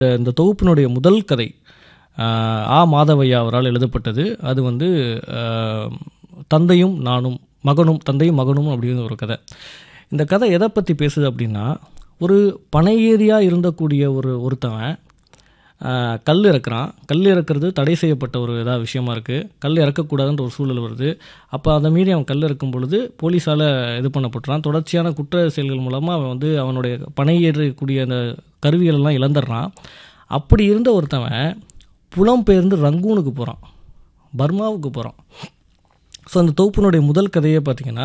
இந்த தொகுப்பினுடைய முதல் கதை ஆஹ், ஆ மாதவையா அவரால் எழுதப்பட்டது அது வந்து ஆஹ், தந்தையும் நானும் மகனும் தந்தையும் மகனும் அப்படின்னு ஒரு கதை இந்த கதை எதை பற்றி பேசுது அப்படின்னா ஒரு பனையேரியாக இருந்தக்கூடிய ஒரு ஒருத்தவன் ஆஹ், கல் இறக்குறான் கல் இறக்குறது தடை செய்யப்பட்ட ஒரு இதாக விஷயமா இருக்குது கல் இறக்கக்கூடாதுன்ற ஒரு சூழல் வருது அப்போ அதை மீறி அவன் கல் இறக்கும் பொழுது போலீஸால் இது பண்ணப்பட்டுறான் தொடர்ச்சியான குற்ற செயல்கள் மூலமாக அவன் வந்து அவனுடைய பனை ஏறக்கூடிய அந்த கருவிகள் எல்லாம் இழந்துடுறான் அப்படி இருந்த ஒருத்தவன் புலம்பெயர்ந்து ரங்கூனுக்கு போகிறான் பர்மாவுக்கு போகிறான் ஸோ அந்த தொகுப்பினுடைய முதல் கதையே பார்த்தீங்கன்னா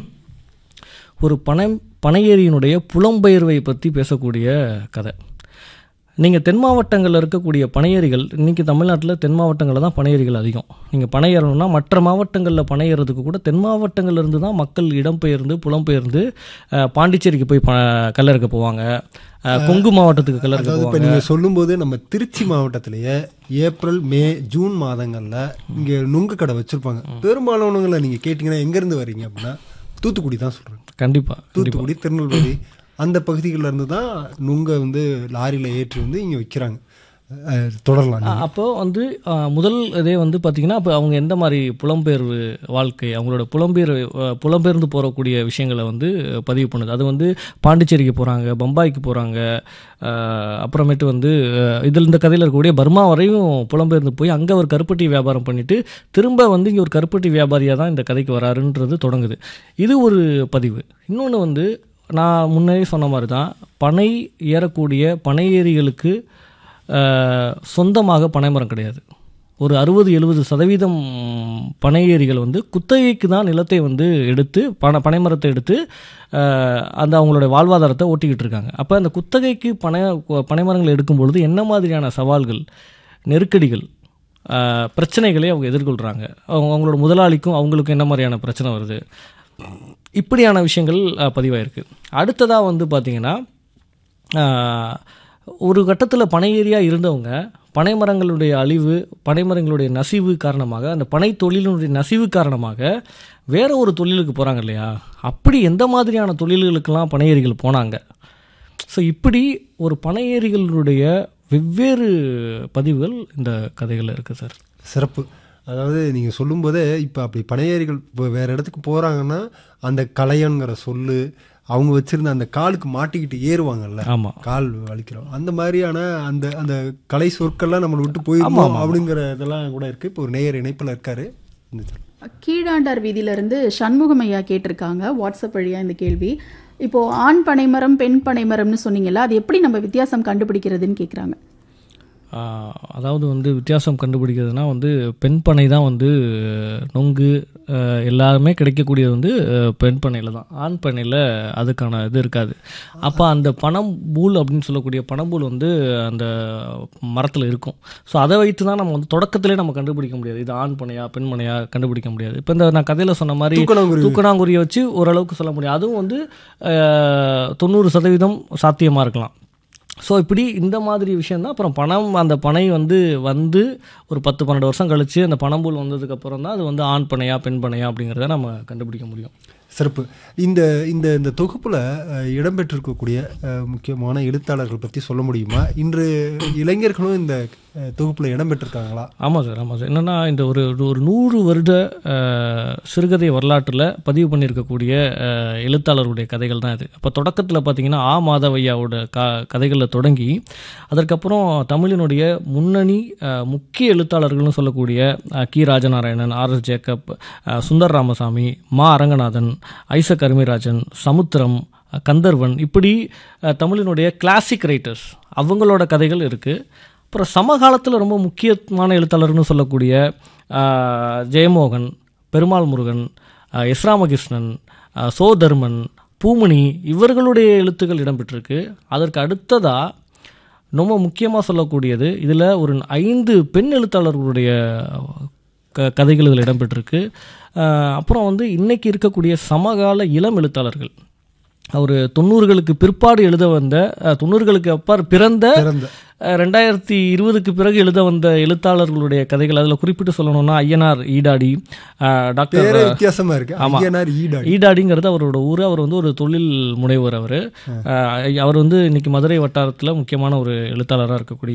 ஒரு பனை பனையேரியினுடைய புலம்பெயர்வை பற்றி பேசக்கூடிய கதை நீங்கள் தென் மாவட்டங்களில் இருக்கக்கூடிய பனையேரிகள் இன்றைக்கி தமிழ்நாட்டில் தென் மாவட்டங்களில் தான் பனையேரிகள் அதிகம் நீங்கள் பனை ஏறணும்னா மற்ற மாவட்டங்களில் பனை ஏறதுக்கு கூட தென் மாவட்டங்கள்ல இருந்து தான் மக்கள் இடம்பெயர்ந்து புலம்பெயர்ந்து அஹ், பாண்டிச்சேரிக்கு போய் ப கல்லறுக்க போவாங்க அஹ், கொங்கு மாவட்டத்துக்கு கல்லறுக்க அதாவது போவாங்க இப்போ நீங்கள் சொல்லும்போது நம்ம திருச்சி மாவட்டத்திலேயே ஏப்ரல் மே ஜூன் மாதங்களில் இங்கே நுங்கு கடை வச்சுருப்பாங்க பெரும்பாலானவங்களை நீங்கள் கேட்டிங்கன்னா எங்கேருந்து வர்றீங்க அப்படின்னா தூத்துக்குடி தான் சொல்கிறாங்க கண்டிப்பாக தூத்துக்குடி திருநெல்வேலி அந்த பகுதிகளில் இருந்து தான் நுங்கை வந்து லாரியில் ஏற்றி வந்து இங்கே விற்கிறாங்க அஹ், தொடரலாம் நீங்க. அப்போ வந்து அஹ், முதல் இதே வந்து பார்த்திங்கன்னா அப்போ அவங்க எந்த மாதிரி புலம்பெயர்வு வாழ்க்கை அவங்களோட புலம்பெயர் அஹ், புலம்பெயர்ந்து போகக்கூடிய விஷயங்களை வந்து பதிவு பண்ணுது அது வந்து பாண்டிச்சேரிக்கு போகிறாங்க பம்பாய்க்கு போகிறாங்க அப்புறமேட்டு வந்து அஹ், இதில் இந்த கதையில் இருக்கக்கூடிய பர்மா வரையும் புலம்பெயர்ந்து போய் அங்கே ஒரு கருப்பட்டி வியாபாரம் பண்ணிட்டு திரும்ப வந்து இங்கே ஒரு கருப்பட்டி வியாபாரியாக தான் இந்த கதைக்கு வராருன்றது தொடங்குது இது ஒரு பதிவு இன்னொன்று வந்து நான் முன்னே சொன்ன மாதிரி தான் பனை ஏறக்கூடிய பனை ஏரிகளுக்கு அஹ், சொந்தமாக பனைமரம் கிடையாது ஒரு அறுபது எழுபது சதவீதம் பனை ஏரிகள் வந்து குத்தகைக்கு தான் நிலத்தை வந்து எடுத்து பனை பனைமரத்தை எடுத்து அஹ், அந்த அவங்களுடைய வாழ்வாதாரத்தை ஓட்டிக்கிட்டு இருக்காங்க அப்போ அந்த குத்தகைக்கு பனை பனைமரங்களை எடுக்கும் பொழுது என்ன மாதிரியான சவால்கள் நெருக்கடிகள் அஹ், பிரச்சனைகளை அவங்க எதிர்கொள்கிறாங்க அவங்க அவங்களோட முதலாளிக்கும் அவங்களுக்கும் என்ன மாதிரியான பிரச்சனை வருது இப்படியான விஷயங்கள் அஹ், பதிவாயிருக்கு அடுத்ததாக வந்து பார்த்திங்கன்னா ஆஹ், ஒரு கட்டத்தில் பனை ஏரியா இருந்தவங்க பனைமரங்களுடைய அழிவு பனைமரங்களுடைய நசிவு காரணமாக அந்த பனை தொழிலினுடைய நசிவு காரணமாக வேற ஒரு தொழிலுக்கு போகிறாங்க இல்லையா அப்படி எந்த மாதிரியான தொழில்களுக்கெல்லாம் பனை ஏரிகள் போனாங்க ஸோ இப்படி ஒரு பனை ஏரிகளுடைய வெவ்வேறு பதிவுகள் இந்த கதைகளில் இருக்குது சார் சிறப்பு அதாவது நீங்கள் சொல்லும்போதே இப்போ அப்படி பனையேறிகள் இப்போ வேறு இடத்துக்கு போகிறாங்கன்னா அந்த கலையங்கிற சொல்லு அவங்க வச்சிருந்த அந்த காலுக்கு மாட்டிக்கிட்டு ஏறுவாங்கல்ல ஆமாம் கால் வலிக்கிறோம் அந்த மாதிரியான அந்த அந்த கலை சொற்கள்லாம் நம்மளை விட்டு போயிருமோ அப்படிங்கிற இதெல்லாம் கூட இருக்குது இப்போ ஒரு நேயர் இணைப்பில் இருக்காரு இந்த சொல். கீழாண்டார் வீதியிலிருந்து சண்முகம் ஐயா கேட்டிருக்காங்க வாட்ஸ்அப் வழியா இந்த கேள்வி இப்போ ஆண் பனைமரம் பெண் பனைமரம்னு சொன்னீங்கல்ல அது எப்படி நம்ம வித்தியாசம் கண்டுபிடிக்கிறதுன்னு கேக்குறாங்க ஆஹ் அதாவது வந்து வித்தியாசம் கண்டுபிடிக்கிறதுனா வந்து பெண் பனை தான் வந்து நொங்கு ஆஹ் எல்லாருமே கிடைக்கக்கூடியது வந்து ஆஹ் பெண் பண்ணையில் தான் ஆண் பண்ணையில் அதுக்கான இது இருக்காது அப்போ அந்த பனம் பூல் அப்படின்னு சொல்லக்கூடிய பனம்பூல் வந்து அந்த மரத்தில் இருக்கும் ஸோ அதை வைத்து தான் நம்ம வந்து தொடக்கத்திலே நம்ம கண்டுபிடிக்க முடியாது இது ஆண் பனையா பெண் பனையா கண்டுபிடிக்க முடியாது இப்போ இந்த நான் கதையில் சொன்ன மாதிரி தூக்கணாங்குருவி. தூக்கணாங்குருவியை வச்சு ஓரளவுக்கு சொல்ல முடியும் அதுவும் வந்து ஆஹ் தொண்ணூறு சதவீதம் சாத்தியமாக இருக்கலாம் ஸோ இப்படி இந்த மாதிரி விஷயந்தான் அப்புறம் பணம் அந்த பனை வந்து வந்து ஒரு பத்து பன்னெண்டு வருஷம் கழிச்சு அந்த பணம்பூல் வந்ததுக்கப்புறம் தான் அது வந்து ஆண் பனையா பெண் பனையா அப்படிங்கிறத நம்ம கண்டுபிடிக்க முடியும் சிறப்பு இந்த இந்த இந்த தொகுப்பில் இடம்பெற்றிருக்கக்கூடிய அஹ், முக்கியமான எழுத்தாளர்கள் பற்றி சொல்ல முடியுமா இன்று இளைஞர்களும் இந்த அஹ், தொகுப்புல இடம்பெற்றிருக்காங்களா ஆமாம் சார் ஆமாம் சார் என்னென்னா இந்த ஒரு ஒரு நூறு வருட அஹ், சிறுகதை வரலாற்றில் பதிவு பண்ணியிருக்கக்கூடிய அஹ், எழுத்தாளருடைய கதைகள் தான் இது அப்போ தொடக்கத்தில் பார்த்தீங்கன்னா ஆ மாதவையாவோட க கதைகளில் தொடங்கி அதற்கப்புறம் தமிழினுடைய முன்னணி அஹ், முக்கிய எழுத்தாளர்கள்னு சொல்லக்கூடிய அஹ், கி ராஜநாராயணன் ஆர் எஸ் ஜேக்கப் அஹ், சுந்தர் ராமசாமி மா அரங்கநாதன் ஐசக் அருமிராஜன் சமுத்திரம் அஹ், கந்தர்வன் இப்படி அஹ், தமிழினுடைய கிளாசிக் ரைட்டர்ஸ் அவங்களோட கதைகள் இருக்குது அப்புறம் சமகாலத்தில் ரொம்ப முக்கியமான எழுத்தாளர்னு சொல்லக்கூடிய ஆஹ், ஜெயமோகன் பெருமாள் முருகன் ஆஹ், எஸ் ராமகிருஷ்ணன் ஆஹ், சோ தர்மன் பூமணி இவர்களுடைய எழுத்துக்கள் இடம்பெற்றிருக்கு அதற்கு அடுத்ததாக ரொம்ப முக்கியமாக சொல்லக்கூடியது இதில் ஒரு ஐந்து பெண் எழுத்தாளர்களுடைய க கதைகள் இதில் இடம்பெற்றிருக்கு ஆஹ், அப்புறம் வந்து இன்னைக்கு இருக்கக்கூடிய சமகால இளம் எழுத்தாளர்கள் அவர் தொண்ணூறுகளுக்கு பிற்பாடு எழுத வந்த அஹ், தொண்ணூறுகளுக்கு அப்பாறு பிறந்த பிறந்த அஹ், ரெண்டாயிரத்தி இருபதுக்கு பிறகு எழுத வந்த எழுத்தாளர்களுடைய கதைகள் அதில் குறிப்பிட்டு சொல்லணும்னா ஐயனார் ஈடாடி அஹ், டாக்டர் பேரே வித்தியாசமா இருக்கு ஐயனார் ஈடாடி ஈடாடிங்கிறது அவரோட ஊர் அவர் வந்து ஒரு தொழில் முனைவர் அவர் அவர் வந்து இன்னைக்கு மதுரை வட்டாரத்தில் முக்கியமான ஒரு எழுத்தாளராக இருக்கக்கூடிய